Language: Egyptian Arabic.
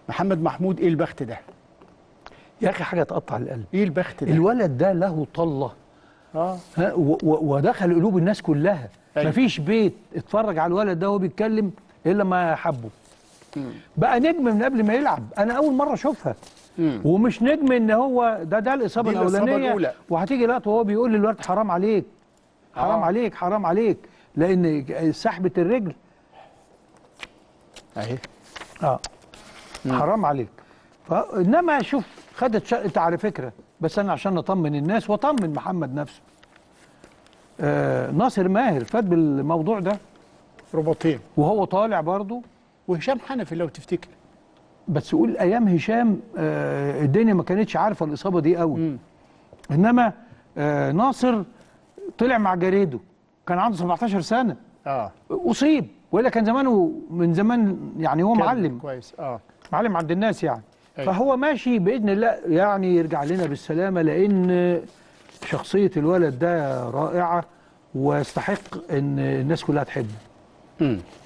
محمد محمود ايه البخت ده يا اخي حاجه تقطع القلب ايه البخت ده الولد ده له طله اه ها و- و- ودخل قلوب الناس كلها أيوة. مفيش بيت اتفرج على الولد ده وهو بيتكلم الا ما حبه بقى نجم من قبل ما يلعب انا اول مره اشوفها مم. ومش نجم ان هو ده ده الاصابه دي الإصابة الاولانيه الأولى. وهتيجي لقطه وهو بيقول للولد حرام عليك حرام آه. عليك حرام عليك لان سحبه الرجل اهي اه حرام عليك فانما شوف خدت شا... انت على فكره بس انا عشان اطمن الناس واطمن محمد نفسه آه ناصر ماهر فات بالموضوع ده رباطين وهو طالع برضه وهشام حنفي لو تفتكر بس قول ايام هشام آه الدنيا ما كانتش عارفه الاصابه دي قوي مم. انما آه ناصر طلع مع جاريدو كان عنده 17 سنه اه اصيب والا كان زمانه من زمان يعني هو كمل معلم كويس اه معلم عند الناس يعني أيوة. فهو ماشي باذن الله يعني يرجع لنا بالسلامه لان شخصيه الولد ده رائعه ويستحق ان الناس كلها تحبه مم.